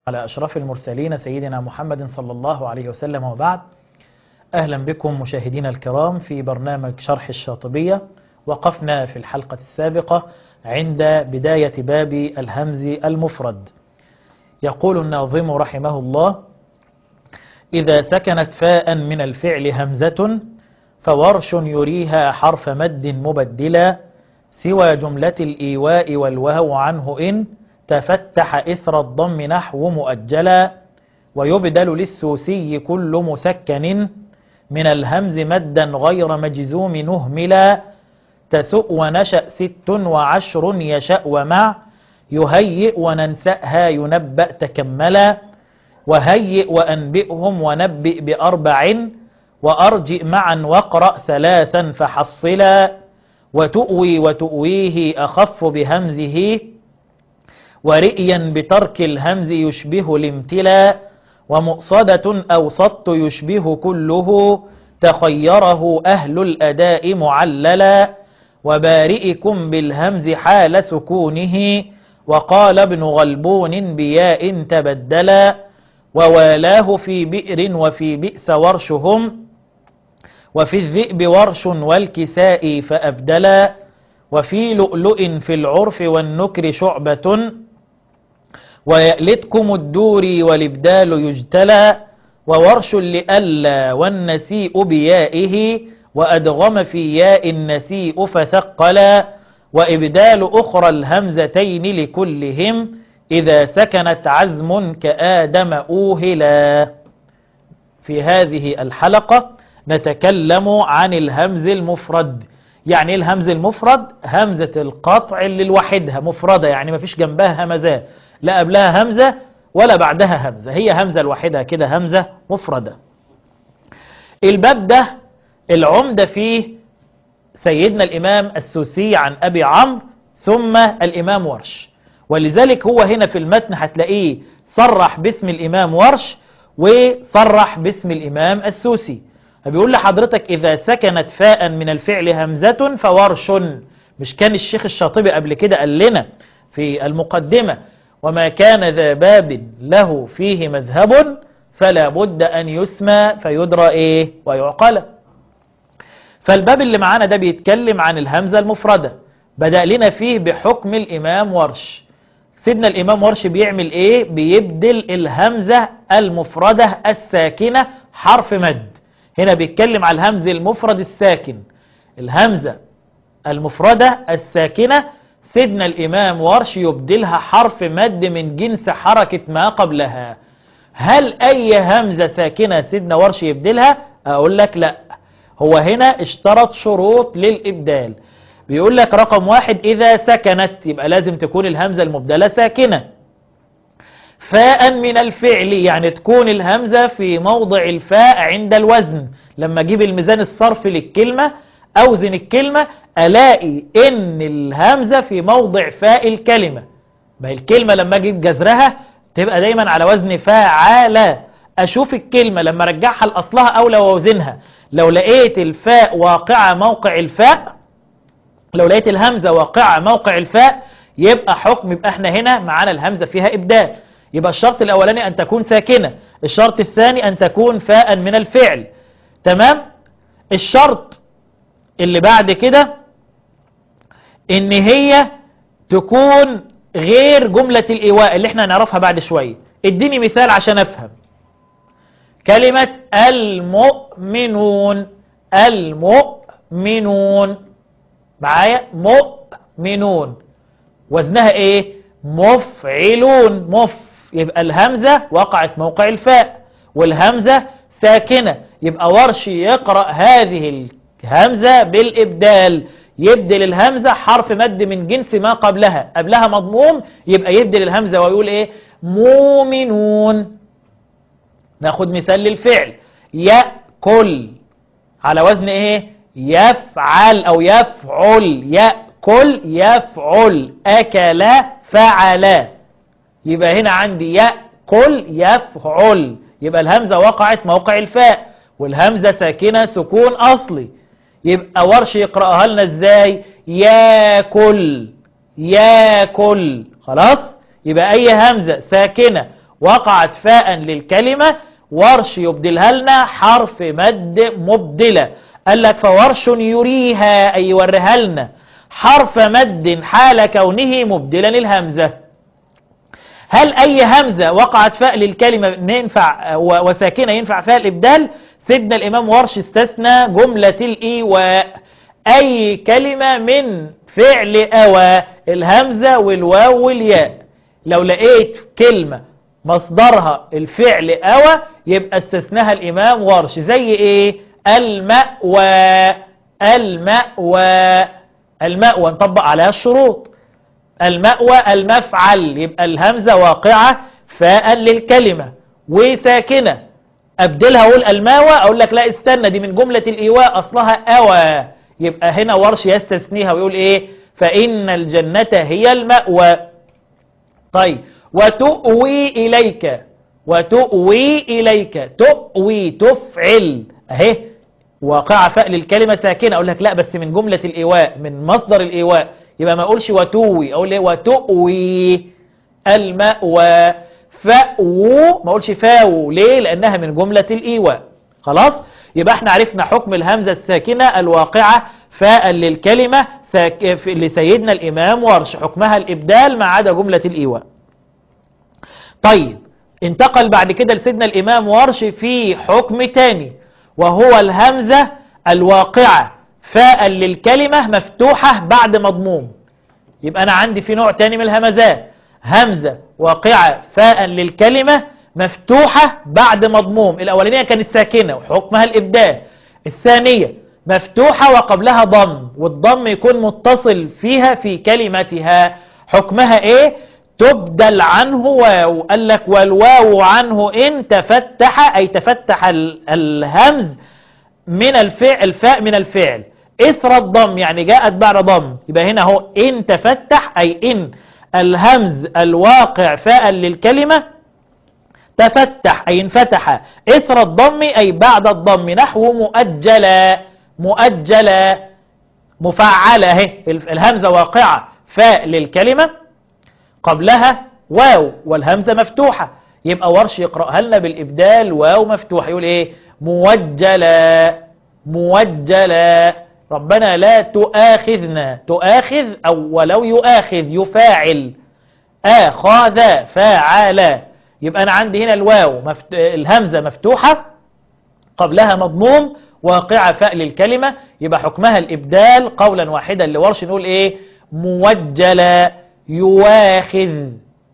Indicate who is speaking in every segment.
Speaker 1: على أشرف المرسلين سيدنا محمد صلى الله عليه وسلم وبعد أهلا بكم مشاهدينا الكرام في برنامج شرح الشاطبية وقفنا في الحلقة السابقة عند بداية باب الهمز المفرد يقول الناظم رحمه الله إذا سكنت فاء من الفعل همزة فورش يريها حرف مد مبدلا سوى جملة الإيواء والوهو عنه إن تفتح إثر الضم نحو مؤجلا ويبدل للسوسي كل مسكن من الهمز مدا غير مجزوم نهملا تسؤ ونشأ ست وعشر يشأ ومع يهيئ وننسأها ينبأ تكملا وهيئ وأنبئهم ونبئ بأربع وأرجئ معا واقرأ ثلاثا فحصلا وتؤوي وتؤويه أخف بهمزه ورئيا بترك الهمز يشبه الامتلا ومؤصدة أو صدت يشبه كله تخيره أهل الأداء معللا وبارئكم بالهمز حال سكونه وقال ابن غلبون بياء تبدلا ووالاه في بئر وفي بئس ورشهم وفي الذئب ورش والكساء فأبدلا وفي لؤلؤ في العرف والنكر شعبة ويألتكم الدور والإبدال يجتلى وورش لألا والنسيء بيائه وأدغم في ياء النسيء فثقلا وإبدال أخرى الهمزتين لكلهم إذا سكنت عزم كآدم أوهلا في هذه الحلقة نتكلم عن الهمز المفرد يعني الهمز المفرد همزة القطع اللي لوحدها مفردة يعني ما فيش جنبها همزات لا قبلها همزة ولا بعدها همزة هي همزة لوحدها كده همزة مفردة الباب ده العمدة فيه سيدنا الإمام السوسي عن أبي عمرو ثم الإمام ورش ولذلك هو هنا في المتن هتلاقيه صرح باسم الإمام ورش وصرح باسم الإمام السوسي بيقول لحضرتك إذا سكنت فاء من الفعل همزة فورش مش كان الشيخ الشاطبي قبل كده قال لنا في المقدمة وما كان ذا باب له فيه مذهب فلا بد أن يسمى فيدرى إيه ويعقل فالباب اللي معانا ده بيتكلم عن الهمزة المفردة بدأ لنا فيه بحكم الإمام ورش سيدنا الإمام ورش بيعمل إيه بيبدل الهمزة المفردة الساكنة حرف مد هنا بيتكلم على الهمز المفرد الساكن الهمزة المفردة الساكنة سيدنا الإمام ورش يبدلها حرف مد من جنس حركة ما قبلها هل أي همزة ساكنة سيدنا ورش يبدلها أقول لك لا هو هنا اشترط شروط للإبدال بيقول لك رقم واحد إذا سكنت يبقى لازم تكون الهمزة المبدلة ساكنة فاء من الفعل يعني تكون الهمزة في موضع الفاء عند الوزن لما اجيب الميزان الصرف للكلمة أوزن الكلمة ألاقي إن الهمزة في موضع فاء الكلمة ما الكلمة لما أجيب جذرها تبقى دايما على وزن فاعل أشوف الكلمة لما رجعها لأصلها أو لو أوزنها لو لقيت الفاء واقعة موقع الفاء لو لقيت الهمزة واقعة موقع الفاء يبقى حكم يبقى احنا هنا معانا الهمزة فيها إبدال يبقى الشرط الأولاني أن تكون ساكنة الشرط الثاني أن تكون فاء من الفعل تمام الشرط اللي بعد كده ان هي تكون غير جملة الإيواء اللي احنا هنعرفها بعد شوية اديني مثال عشان افهم كلمة المؤمنون المؤمنون معايا مؤمنون وزنها ايه مفعلون مف يبقى الهمزة وقعت موقع الفاء والهمزة ساكنة يبقى ورشي يقرأ هذه الهمزة بالإبدال يبدل الهمزة حرف مد من جنس ما قبلها قبلها مضموم يبقى يبدل الهمزة ويقول ايه مؤمنون ناخد مثال للفعل يأكل على وزن ايه يفعل او يفعل يأكل يفعل أكل فعل يبقى هنا عندي يأكل يفعل يبقى الهمزة وقعت موقع الفاء والهمزة ساكنة سكون أصلي يبقى ورش يقرأها لنا ازاي ياكل ياكل خلاص يبقى أي همزة ساكنة وقعت فاء للكلمة ورش يبدلها لنا حرف مد مبدلة قال لك فورش يريها أي يوريها لنا حرف مد حال كونه مبدلا الهمزة هل أي همزة وقعت فاء للكلمة ينفع وساكنة ينفع فيها الإبدال سيدنا الإمام ورش استثنى جملة الإيواء أي كلمة من فعل أوى الهمزة والواو والياء لو لقيت كلمة مصدرها الفعل أوى يبقى استثناها الإمام ورش زي إيه المأوى المأوى المأوى نطبق عليها الشروط المأوى المفعل يبقى الهمزة واقعة فاء للكلمة وساكنة أبدلها أقول الماوى أقول لك لا استنى دي من جملة الإيواء أصلها أوى يبقى هنا ورش يستثنيها ويقول إيه فإن الجنة هي المأوى طيب وتؤوي إليك وتؤوي إليك تؤوي تفعل أهي واقع فاء للكلمة ساكنة أقول لك لا بس من جملة الإيواء من مصدر الإيواء يبقى ما أقولش وتوي أقول إيه وتؤوي المأوى فأو ما أقولش فاو ليه لأنها من جملة الإيواء خلاص يبقى احنا عرفنا حكم الهمزة الساكنة الواقعة فاء للكلمة ساك... لسيدنا الإمام ورش حكمها الإبدال ما عدا جملة الإيواء طيب انتقل بعد كده لسيدنا الإمام ورش في حكم تاني وهو الهمزة الواقعة فاء للكلمة مفتوحة بعد مضموم يبقى أنا عندي في نوع تاني من الهمزات همزة واقعة فاء للكلمة مفتوحة بعد مضموم الأولانية كانت ساكنة وحكمها الإبدال الثانية مفتوحة وقبلها ضم والضم يكون متصل فيها في كلمتها حكمها إيه تبدل عنه واو قال لك والواو عنه إن تفتح أي تفتح الهمز من الفعل الفاء من الفعل إثر الضم يعني جاءت بعد ضم يبقى هنا هو إن تفتح أي إن الهمز الواقع فاء للكلمة تفتح أي انفتح إثر الضم أي بعد الضم نحو مؤجلة مؤجلة مفعلة الهمزة واقعة فاء للكلمة قبلها واو والهمزة مفتوحة يبقى ورش يقرأها لنا بالإبدال واو مفتوحة يقول إيه موجلة موجلة ربنا لا تؤاخذنا تؤاخذ أو ولو يؤاخذ يفاعل آخذ فاعل يبقى أنا عندي هنا الواو مفت... الهمزة مفتوحة قبلها مضموم واقعة فاء للكلمة يبقى حكمها الإبدال قولا واحدا لورش نقول إيه موجلة يواخذ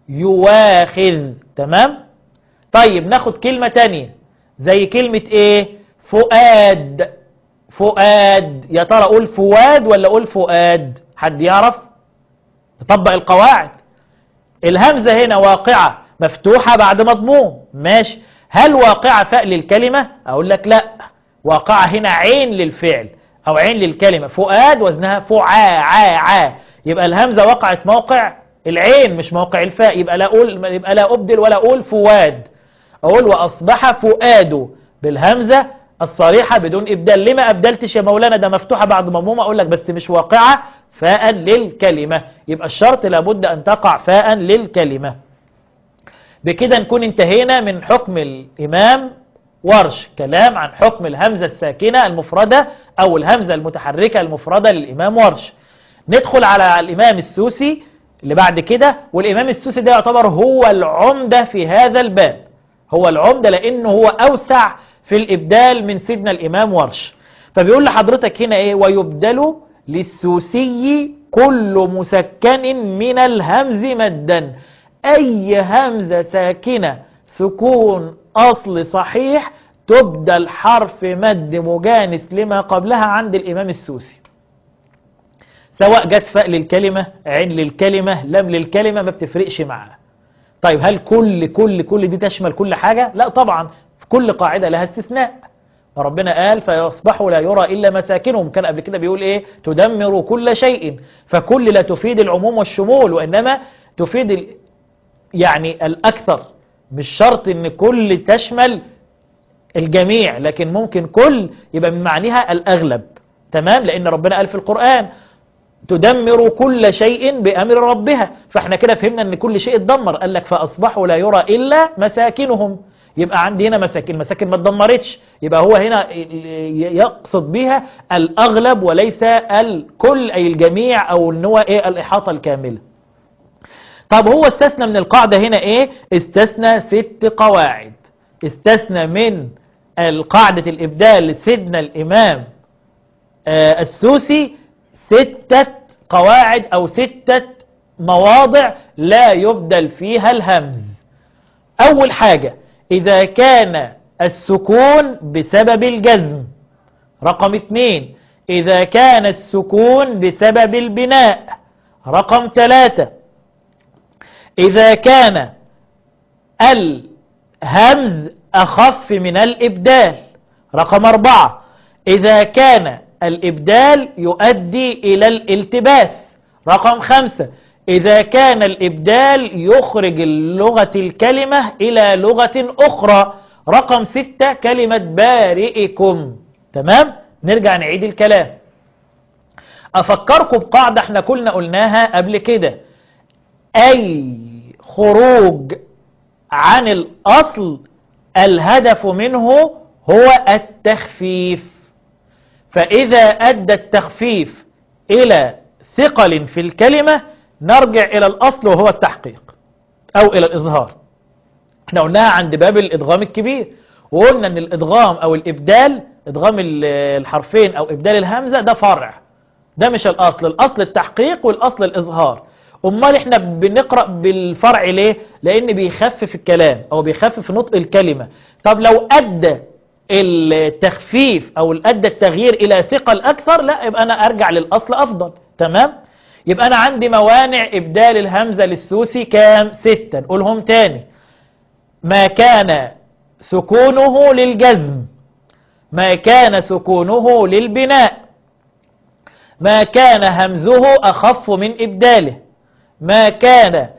Speaker 1: يواخذ تمام طيب ناخد كلمة تانية زي كلمة إيه فؤاد فؤاد يا ترى أقول فؤاد ولا أقول فؤاد حد يعرف نطبق القواعد الهمزة هنا واقعة مفتوحة بعد مضموم ماشي هل واقعة فاء للكلمة أقول لك لا واقعة هنا عين للفعل أو عين للكلمة فؤاد وزنها فعا عا عا يبقى الهمزة وقعت موقع العين مش موقع الفاء يبقى لا أقول يبقى لا أبدل ولا أقول فواد أقول وأصبح فؤاد بالهمزة الصريحة بدون إبدال لما أبدلتش يا مولانا ده مفتوحة بعد مضمومة أقول لك بس مش واقعة فاء للكلمة يبقى الشرط لابد أن تقع فاء للكلمة بكده نكون انتهينا من حكم الإمام ورش كلام عن حكم الهمزة الساكنة المفردة أو الهمزة المتحركة المفردة للإمام ورش ندخل على الإمام السوسي اللي بعد كده والإمام السوسي ده يعتبر هو العمدة في هذا الباب هو العمدة لأنه هو أوسع في الإبدال من سيدنا الإمام ورش فبيقول لحضرتك هنا إيه ويبدل للسوسي كل مسكن من الهمز مدا أي همزة ساكنة سكون أصل صحيح تبدل حرف مد مجانس لما قبلها عند الإمام السوسي سواء جت فاء للكلمة عين للكلمة لم للكلمة ما بتفرقش معاه طيب هل كل كل كل دي تشمل كل حاجة لا طبعا في كل قاعدة لها استثناء وربنا قال فيصبحوا لا يرى إلا مساكنهم كان قبل كده بيقول إيه تدمر كل شيء فكل لا تفيد العموم والشمول وإنما تفيد ال... يعني الأكثر مش شرط إن كل تشمل الجميع لكن ممكن كل يبقى من معنيها الأغلب تمام لأن ربنا قال في القرآن تدمر كل شيء بأمر ربها فاحنا كده فهمنا ان كل شيء اتدمر قال لك فأصبحوا لا يرى إلا مساكنهم يبقى عندي هنا مساكن مساكن ما اتدمرتش يبقى هو هنا يقصد بها الأغلب وليس الكل أي الجميع أو ان هو ايه الإحاطة الكاملة طب هو استثنى من القاعدة هنا ايه استثنى ست قواعد استثنى من القاعدة الإبدال لسيدنا الإمام آه السوسي ستة قواعد أو ستة مواضع لا يبدل فيها الهمز أول حاجة إذا كان السكون بسبب الجزم رقم اثنين إذا كان السكون بسبب البناء رقم ثلاثة إذا كان الهمز أخف من الإبدال رقم أربعة إذا كان الإبدال يؤدي إلى الالتباس رقم خمسة إذا كان الإبدال يخرج اللغة الكلمة إلى لغة أخرى رقم ستة كلمة بارئكم تمام نرجع نعيد الكلام أفكركم بقاعدة احنا كلنا قلناها قبل كده أي خروج عن الأصل الهدف منه هو التخفيف فإذا أدى التخفيف إلى ثقل في الكلمة نرجع إلى الأصل وهو التحقيق أو إلى الإظهار احنا قلناها عند باب الإدغام الكبير وقلنا أن الإدغام أو الإبدال إدغام الحرفين أو إبدال الهمزة ده فرع ده مش الأصل الأصل التحقيق والأصل الإظهار أمال احنا بنقرأ بالفرع ليه لأن بيخفف الكلام أو بيخفف نطق الكلمة طب لو أدى التخفيف أو أدى التغيير إلى ثقل أكثر لا يبقى أنا أرجع للأصل أفضل تمام يبقى أنا عندي موانع إبدال الهمزة للسوسي كام ستة نقولهم تاني ما كان سكونه للجزم ما كان سكونه للبناء ما كان همزه أخف من إبداله ما كان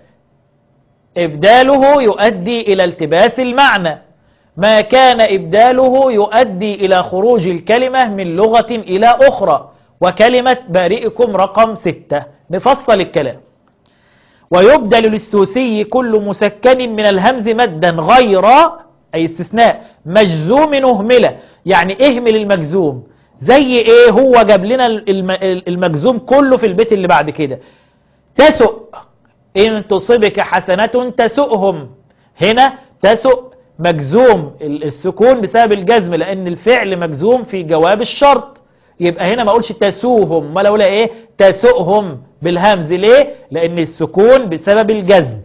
Speaker 1: إبداله يؤدي إلى التباس المعنى ما كان إبداله يؤدي إلى خروج الكلمة من لغة إلى أخرى وكلمة بارئكم رقم ستة نفصل الكلام ويبدل للسوسي كل مسكن من الهمز مدا غير أي استثناء مجزوم أهملة يعني اهمل المجزوم زي ايه هو جاب لنا المجزوم كله في البيت اللي بعد كده تسؤ إن تصبك حسنة تسؤهم هنا تسؤ مجزوم السكون بسبب الجزم لأن الفعل مجزوم في جواب الشرط يبقى هنا ما أقولش تسوهم ما لولا إيه تسؤهم بالهمز ليه لأن السكون بسبب الجزم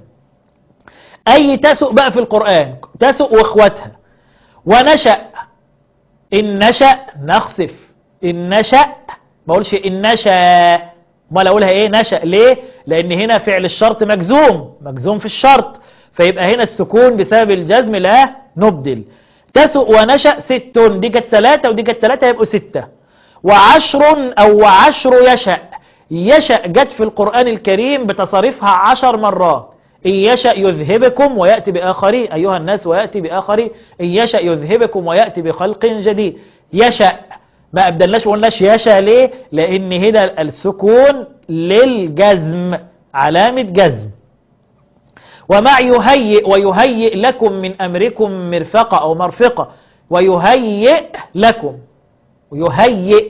Speaker 1: أي تسؤ بقى في القرآن تسؤ وإخواتها ونشأ إن نشأ نخسف إن نشأ ما أقولش إن نشأ ما أقولها إيه نشأ ليه لأن هنا فعل الشرط مجزوم مجزوم في الشرط فيبقى هنا السكون بسبب الجزم لا نبدل تسؤ ونشأ ست دي كانت ثلاثة ودي كانت ثلاثة يبقوا ستة وعشر أو عشر يشأ يشأ جت في القرآن الكريم بتصريفها عشر مرات إن يشأ يذهبكم ويأتي بآخرين أيها الناس ويأتي بآخرين إن يشأ يذهبكم ويأتي بخلق جديد يشأ ما أبدلناش وقلناش يشأ ليه لأن هنا السكون للجزم علامة جزم ومع يهيئ ويهيئ لكم من أمركم مرفقة أو مرفقة ويهيئ لكم ويهيئ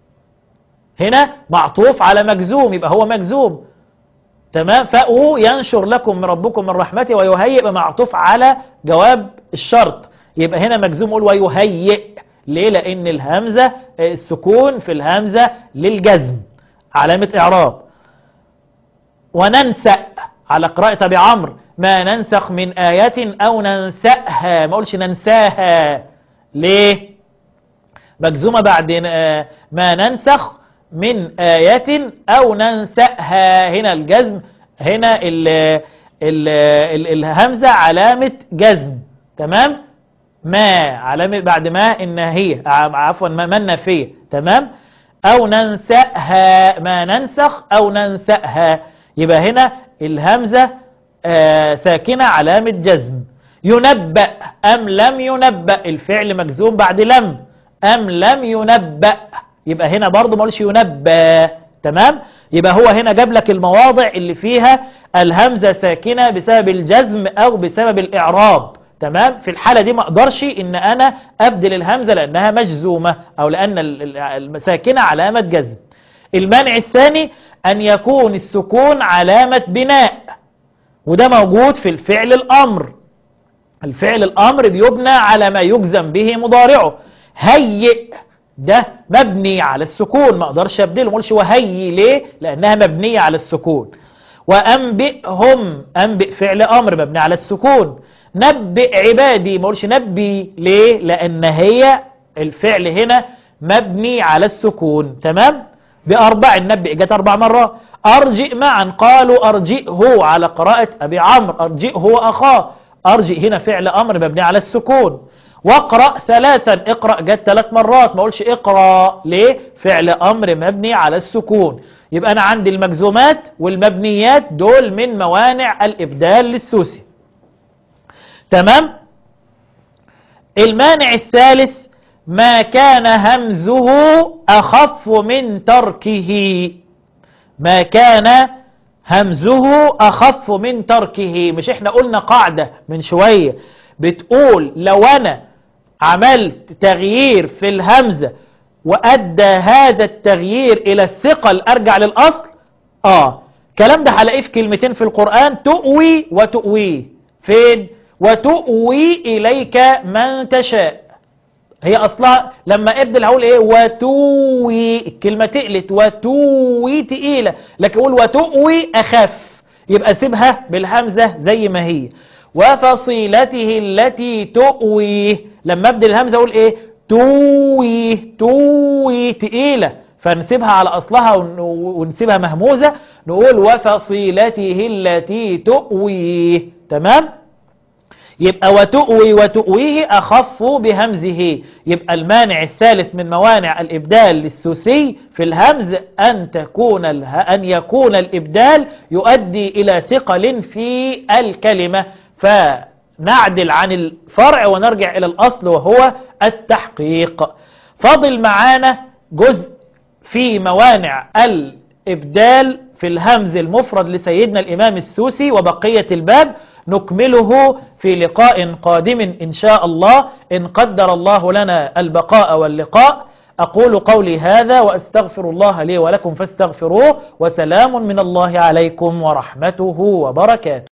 Speaker 1: هنا معطوف على مجزوم يبقى هو مجزوم تمام فأو ينشر لكم من ربكم من رحمته ويهيئ معطوف على جواب الشرط يبقى هنا مجزوم قول ويهيئ ليه لأن الهمزة السكون في الهمزة للجزم علامة إعراب وننسأ على قراءة أبي عمرو ما ننسخ من آية أو ننسأها ما أقولش ننساها ليه مجزومة بعد ما ننسخ من آية أو ننسأها هنا الجزم هنا ال ال ال الهمزة علامة جزم تمام ما علامة بعد ما النهية عفوا ما النافية تمام أو ننسأها ما ننسخ أو ننسأها يبقى هنا الهمزة آه ساكنة علامة جزم ينبأ أم لم ينبأ الفعل مجزوم بعد لم أم لم ينبأ يبقى هنا برضو ما قولش ينبأ تمام يبقى هو هنا جاب لك المواضع اللي فيها الهمزة ساكنة بسبب الجزم او بسبب الاعراب تمام في الحالة دي ما اقدرش ان انا ابدل الهمزة لانها مجزومة او لان الساكنة علامة جزم المانع الثاني ان يكون السكون علامة بناء وده موجود في الفعل الامر الفعل الامر بيبنى على ما يجزم به مضارعه هيئ ده مبني على السكون ما اقدرش ابدله ما اقولش وهي ليه لانها مبنيه على السكون وانبئهم انبئ فعل امر مبني على السكون نبئ عبادي ما اقولش نبي ليه لان هي الفعل هنا مبني على السكون تمام باربع النبئ جت اربع مرات ارجئ معا قالوا ارجئه على قراءه ابي عمرو ارجئه واخاه ارجئ هنا فعل امر مبني على السكون واقرأ ثلاثا اقرأ جت ثلاث مرات ما اقولش اقرأ ليه فعل امر مبني على السكون يبقى انا عندي المجزومات والمبنيات دول من موانع الابدال للسوسي تمام المانع الثالث ما كان همزه اخف من تركه ما كان همزه اخف من تركه مش احنا قلنا قاعدة من شوية بتقول لو انا عملت تغيير في الهمزة وأدى هذا التغيير إلى الثقل أرجع للأصل آه كلام ده هلاقيه في كلمتين في القرآن تؤوي وتؤوي فين وتؤوي إليك من تشاء هي أصلها لما أبدل هقول إيه وتوي الكلمة تقلت وتوي تقيلة لكن أقول وتؤوي أخف يبقى سيبها بالهمزة زي ما هي وفصيلته التي تؤويه لما ابدل الهمزة اقول ايه توي توي تقيلة فنسيبها على اصلها ونسيبها مهموزة نقول وفصيلته التي تؤويه تمام يبقى وتؤوي وتؤويه أخف بهمزه يبقى المانع الثالث من موانع الإبدال للسوسي في الهمز أن, تكون اله... أن يكون الإبدال يؤدي إلى ثقل في الكلمة فنعدل عن الفرع ونرجع إلى الأصل وهو التحقيق فاضل معانا جزء في موانع الإبدال في الهمز المفرد لسيدنا الإمام السوسي وبقية الباب نكمله في لقاء قادم إن شاء الله إن قدر الله لنا البقاء واللقاء أقول قولي هذا وأستغفر الله لي ولكم فاستغفروه وسلام من الله عليكم ورحمته وبركاته